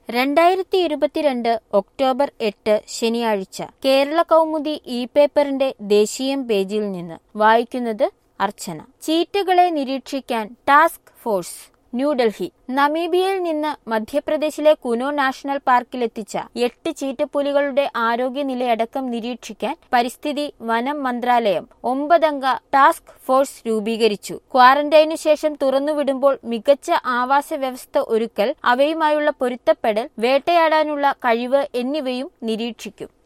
രണ്ടായിരത്തി ഇരുപത്തിരണ്ട് ഒക്ടോബർ എട്ട് ശനിയാഴ്ച കേരള കൗമുദി ഇ പേപ്പറിന്റെ ദേശീയം പേജിൽ നിന്ന് വായിക്കുന്നത് അർച്ചന ചീറ്റകളെ നിരീക്ഷിക്കാൻ ടാസ്ക് ഫോഴ്സ് ന്യൂഡൽഹി നമീബിയയിൽ നിന്ന് മധ്യപ്രദേശിലെ കുനോ നാഷണൽ പാർക്കിലെത്തിച്ച എട്ട് ചീറ്റപ്പുലികളുടെ ആരോഗ്യനിലയടക്കം നിരീക്ഷിക്കാൻ പരിസ്ഥിതി വനം മന്ത്രാലയം ഒമ്പതംഗ ടാസ്ക് ഫോഴ്സ് രൂപീകരിച്ചു ക്വാറന്റൈനു ശേഷം തുറന്നുവിടുമ്പോൾ മികച്ച ആവാസ വ്യവസ്ഥ ഒരുക്കൽ അവയുമായുള്ള പൊരുത്തപ്പെടൽ വേട്ടയാടാനുള്ള കഴിവ് എന്നിവയും നിരീക്ഷിക്കും